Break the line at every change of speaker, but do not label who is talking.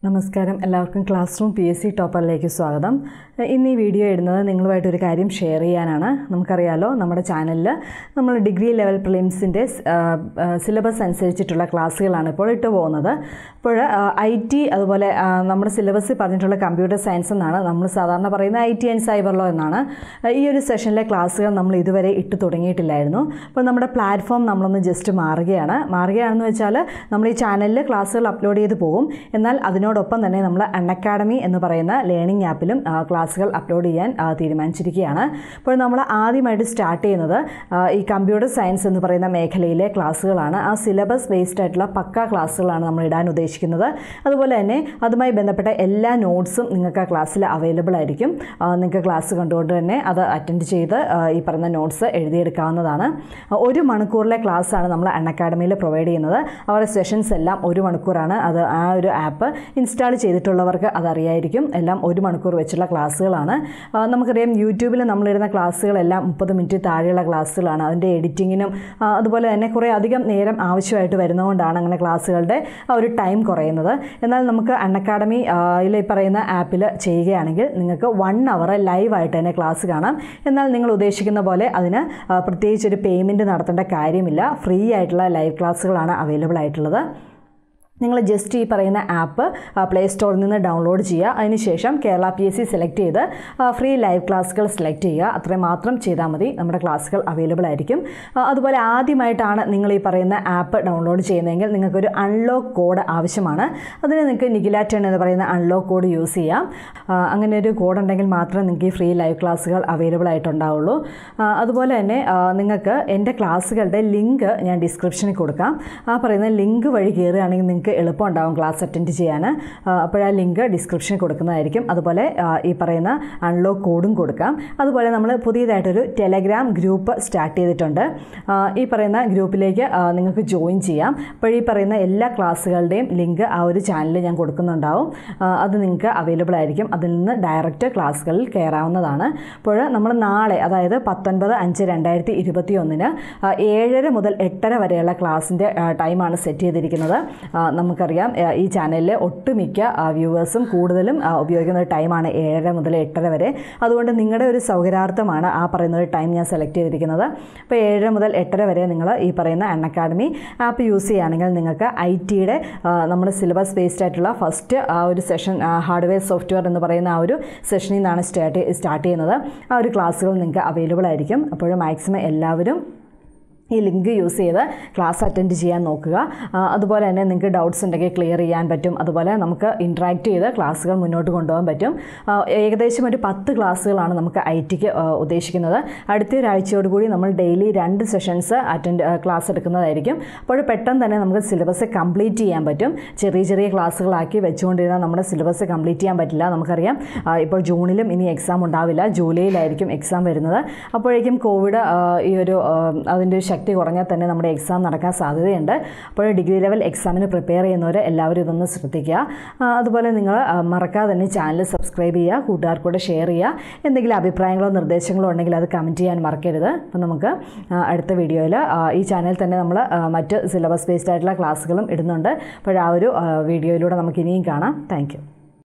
നമസ്കാരം എല്ലാവർക്കും class room P S C ടോപ്പറിലേക്ക് സ്വാഗതം ഇന്ന് ഈ വീഡിയോ ഇടുന്നത് നിങ്ങളുമായിട്ട് ഒരു കാര്യം ഷെയർ ചെയ്യാനാണ് നമുക്കറിയാലോ നമ്മുടെ ചാനലിൽ നമ്മൾ ഡിഗ്രി ലെവൽ പ്രിലിംസിൻ്റെ സിലബസ് അനുസരിച്ചിട്ടുള്ള ക്ലാസ്സുകളാണ് ഇപ്പോൾ ഇട്ട് പോകുന്നത് അപ്പോൾ ഐ ടി അതുപോലെ ആ, നമ്മുടെ സിലബസിൽ പറഞ്ഞിട്ടുള്ള കമ്പ്യൂട്ടർ സയൻസ് എന്നാണ് നമ്മൾ സാധാരണ പറയുന്ന I T and cyber law എന്നാണ് ഈ ഒരു സെഷനിലെ ക്ലാസ്സുകൾ നമ്മൾ ഇതുവരെ ഇട്ട് തുടങ്ങിയിട്ടില്ലായിരുന്നു അപ്പോൾ നമ്മുടെ പ്ലാറ്റ്ഫോം നമ്മളൊന്ന് ജസ്റ്റ് മാറുകയാണ് മാറുകയാണെന്ന് വെച്ചാൽ നമ്മൾ ഈ ചാനലിൽ ക്ലാസ്സുകൾ അപ്ലോഡ് ചെയ്ത് പോകും എന്നാൽ അതിനോടൊപ്പം തന്നെ നമ്മൾ അൺഅക്കാഡമി എന്ന് പറയുന്ന ലേണിംഗ് ആപ്പിലും ആ, ക്ലാസ്സുകൾ അപ്ലോഡ് ചെയ്യാൻ ആ, തീരുമാനിച്ചിരിക്കുകയാണ് അപ്പോൾ നമ്മൾ ആദ്യമായിട്ട് സ്റ്റാർട്ട് ചെയ്യുന്നത് ആ, ഈ കമ്പ്യൂട്ടർ സയൻസ് എന്ന് പറയുന്ന മേഖലയിലെ ക്ലാസ്സുകളാണ് ആ സിലബസ് ബേസ്ഡ് ആയിട്ടുള്ള പക്ക ക്ലാസ്സുകളാണ് നമ്മൾ ഇടാൻ ഉദ്ദേശിക്കുന്നത് അതുപോലെ തന്നെ അതുമായി ബന്ധപ്പെട്ട എല്ലാ നോട്ട്സും നിങ്ങൾക്ക് ആ ക്ലാസ്സിൽ അവൈലബിൾ ആയിരിക്കും ആ, നിങ്ങൾക്ക് ക്ലാസ് കണ്ടുകൊണ്ട് തന്നെ അത് അറ്റൻഡ് ചെയ്ത് ആ, ഈ പറയുന്ന നോട്ട്സ് എഴുതിയെടുക്കാവുന്നതാണ് ആ, ഒരു മണിക്കൂറിലെ ക്ലാസ്സാണ് നമ്മൾ അൺഅക്കാഡമിയിൽ പ്രൊവൈഡ് ചെയ്യുന്നത് അവരുടെ സെഷൻസ് എല്ലാം ഒരു മണിക്കൂറാണ് അത് ആ ഒരു ആപ്പ് ഇൻസ്റ്റാൾ ചെയ്തിട്ടുള്ളവർക്ക് അതറിയായിരിക്കും എല്ലാം ഒരു മണിക്കൂർ വെച്ചുള്ള ക്ലാസ്സുകളാണ് ആ, നമുക്കറിയാം യൂട്യൂബിൽ നമ്മളിടുന്ന ക്ലാസ്സുകളെല്ലാം മുപ്പത് മിനിറ്റ് താഴെയുള്ള ക്ലാസ്സുകളാണ് അതിൻ്റെ എഡിറ്റിങ്ങിനും ആ, അതുപോലെ തന്നെ കുറേ അധികം നേരം ആവശ്യമായിട്ട് വരുന്നതുകൊണ്ടാണ് അങ്ങനെ ക്ലാസ്സുകളുടെ ആ ഒരു ടൈം കുറയുന്നത് എന്നാൽ നമുക്ക് അൺഅക്കാഡമി ഇതിൽ ഈ പറയുന്ന ആപ്പിൽ ചെയ്യുകയാണെങ്കിൽ നിങ്ങൾക്ക് വൺ അവർ ലൈവായിട്ട് തന്നെ ക്ലാസ് കാണാം എന്നാൽ നിങ്ങൾ ഉദ്ദേശിക്കുന്ന പോലെ അതിന് ആ, പ്രത്യേകിച്ച് ഒരു പേയ്മെൻറ്റ് നടത്തേണ്ട കാര്യമില്ല ഫ്രീ ആയിട്ടുള്ള ലൈവ് ക്ലാസ്സുകളാണ് അവൈലബിൾ ആയിട്ടുള്ളത് നിങ്ങൾ ജസ്റ്റ് ഈ പറയുന്ന ആപ്പ് പ്ലേ സ്റ്റോറിൽ നിന്ന് ഡൗൺലോഡ് ചെയ്യുക അതിനുശേഷം Kerala P S C select ചെയ്ത് ഫ്രീ ലൈവ് ക്ലാസ്സുകൾ സെലക്ട് ചെയ്യുക അത്രയും മാത്രം ചെയ്താൽ മതി നമ്മുടെ ക്ലാസ്സുകൾ അവൈലബിൾ ആയിരിക്കും ആ, അതുപോലെ ആദ്യമായിട്ടാണ് നിങ്ങൾ ഈ പറയുന്ന ആപ്പ് ഡൗൺലോഡ് ചെയ്യുന്നതെങ്കിൽ നിങ്ങൾക്കൊരു അൺലോക്ക് കോഡ് ആവശ്യമാണ് അതിന് നിങ്ങൾക്ക് നിഗിലാറ്റൺ എന്ന് പറയുന്ന അൺലോക്ക് കോഡ് യൂസ് ചെയ്യാം ആ, അങ്ങനെ ഒരു കോഡ് ഉണ്ടെങ്കിൽ മാത്രമേ നിങ്ങൾക്ക് ഈ ഫ്രീ ലൈവ് ക്ലാസ്സുകൾ അവൈലബിൾ ആയിട്ടുണ്ടാവുള്ളൂ ആ, അതുപോലെ തന്നെ ആ, നിങ്ങൾക്ക് എൻ്റെ ക്ലാസ്സുകളുടെ ലിങ്ക് ഞാൻ ഡിസ്ക്രിപ്ഷനിൽ കൊടുക്കാം ആ പറയുന്ന ലിങ്ക് വഴി കയറുകയാണെങ്കിൽ നിങ്ങൾക്ക് എളുപ്പമുണ്ടാകും ക്ലാസ് അറ്റൻഡ് ചെയ്യാൻ അപ്പോൾ ആ ലിങ്ക് ഡിസ്ക്രിപ്ഷനിൽ കൊടുക്കുന്നതായിരിക്കും അതുപോലെ ആ, ഈ പറയുന്ന അൺലോക്ക് കോഡും കൊടുക്കാം അതുപോലെ നമ്മൾ പുതിയതായിട്ടൊരു ടെലഗ്രാം ഗ്രൂപ്പ് സ്റ്റാർട്ട് ചെയ്തിട്ടുണ്ട് ആ, ഈ പറയുന്ന ഗ്രൂപ്പിലേക്ക് ആ, നിങ്ങൾക്ക് ജോയിൻ ചെയ്യാം അപ്പോൾ ഈ പറയുന്ന എല്ലാ ക്ലാസ്സുകളുടെയും ലിങ്ക് ആ ഒരു ചാനലിൽ ഞാൻ കൊടുക്കുന്നുണ്ടാവും ആ, അത് നിങ്ങൾക്ക് അവൈലബിൾ ആയിരിക്കും അതിൽ നിന്ന് ഡയറക്റ്റ് ക്ലാസ്സുകളിൽ കയറാവുന്നതാണ് അപ്പോൾ നമ്മൾ നാളെ അതായത് പത്തൊൻപത് അഞ്ച് രണ്ടായിരത്തി ഇരുപത്തി ഒന്നിന് ഏഴര മുതൽ എട്ടര വരെയുള്ള ക്ലാസ്സിൻ്റെ ടൈമാണ് സെറ്റ് ചെയ്തിരിക്കുന്നത് ആ, നമുക്കറിയാം ആ, ഈ ചാനലിലെ ഒട്ടുമിക്ക വ്യൂവേഴ്സും കൂടുതലും ആ, ഉപയോഗിക്കുന്ന ഒരു ടൈമാണ് ഏഴര മുതൽ എട്ടര വരെ അതുകൊണ്ട് നിങ്ങളുടെ ഒരു സൗകര്യാർത്ഥമാണ് ആ പറയുന്ന ഒരു ടൈം ഞാൻ സെലക്ട് ചെയ്തിരിക്കുന്നത് അപ്പോൾ ഏഴര മുതൽ എട്ടര വരെ നിങ്ങൾ ഈ പറയുന്ന അൺ അക്കാഡമി ആപ്പ് യൂസ് ചെയ്യുകയാണെങ്കിൽ നിങ്ങൾക്ക് ഐ ടിയുടെ നമ്മുടെ സിലബസ് ബേസ്ഡ് ആയിട്ടുള്ള ഫസ്റ്റ് ആ ഒരു സെഷൻ ഹാർഡ്വെയർ സോഫ്റ്റ്വെയർ എന്ന് പറയുന്ന ആ ഒരു സെഷനിൽ നിന്നാണ് സ്റ്റാർട്ട് സ്റ്റാർട്ട് ചെയ്യുന്നത് ആ ഒരു ക്ലാസ്സുകൾ നിങ്ങൾക്ക് അവൈലബിൾ ആയിരിക്കും അപ്പോൾ മാക്സിമം എല്ലാവരും ഈ ലിങ്ക് യൂസ് ചെയ്ത് ക്ലാസ് അറ്റൻഡ് ചെയ്യാൻ നോക്കുക ആ, അതുപോലെ തന്നെ നിങ്ങൾക്ക് ഡൗട്ട്സ് ഉണ്ടെങ്കിൽ ക്ലിയർ ചെയ്യാൻ പറ്റും അതുപോലെ നമുക്ക് ഇൻട്രാക്ട് ചെയ്ത് ക്ലാസ്സുകൾ മുന്നോട്ട് കൊണ്ടുപോകാൻ പറ്റും ആ, ഏകദേശം ഒരു പത്ത് ക്ലാസ്സുകളാണ് നമുക്ക് ഐ ടിക്ക് ഉദ്ദേശിക്കുന്നത് അടുത്ത ഒരാഴ്ചയോട് കൂടി നമ്മൾ ഡെയിലി രണ്ട് സെഷൻസ് അറ്റൻഡ് ക്ലാസ് എടുക്കുന്നതായിരിക്കും അപ്പോൾ പെട്ടെന്ന് തന്നെ നമുക്ക് സിലബസ് കംപ്ലീറ്റ് ചെയ്യാൻ പറ്റും ചെറിയ ചെറിയ ക്ലാസ്സുകളാക്കി വെച്ചുകൊണ്ടിരുന്നാൽ നമ്മുടെ സിലബസ് കംപ്ലീറ്റ് ചെയ്യാൻ പറ്റില്ല നമുക്കറിയാം ആ, ഇപ്പോൾ ജൂണിലും ഇനി എക്സാം ഉണ്ടാവില്ല ജൂലൈയിലായിരിക്കും എക്സാം വരുന്നത് അപ്പോഴേക്കും കോവിഡ് ആ, ഈ ഒരു ആ, അതിൻ്റെ ഒരു ശക്തി കുറഞ്ഞാൽ തന്നെ നമ്മുടെ എക്സാം നടക്കാൻ സാധ്യതയുണ്ട് അപ്പോൾ ഡിഗ്രി ലെവൽ എക്സാമിന് പ്രിപ്പയർ ചെയ്യുന്നവർ എല്ലാവരും ഇതൊന്ന് ശ്രദ്ധിക്കുക ആ, അതുപോലെ നിങ്ങൾ ആ, മറക്കാതെ തന്നെ ചാനൽ സബ്സ്ക്രൈബ് ചെയ്യുക കൂട്ടുകാർക്കൂടെ ഷെയർ ചെയ്യുക എന്തെങ്കിലും അഭിപ്രായങ്ങളോ നിർദ്ദേശങ്ങളോ ഉണ്ടെങ്കിൽ അത് കമൻറ്റ് ചെയ്യാൻ മറക്കരുത് അപ്പോൾ നമുക്ക് ആ, അടുത്ത വീഡിയോയിൽ ഈ ചാനലിൽ തന്നെ നമ്മൾ ആ, മറ്റ് സിലബസ് ബേസ്ഡ് ആയിട്ടുള്ള ക്ലാസ്സുകളും ഇടുന്നുണ്ട് അപ്പോൾ ആ ഒരു ആ, വീഡിയോയിലൂടെ നമുക്ക് ഇനിയും കാണാം താങ്ക്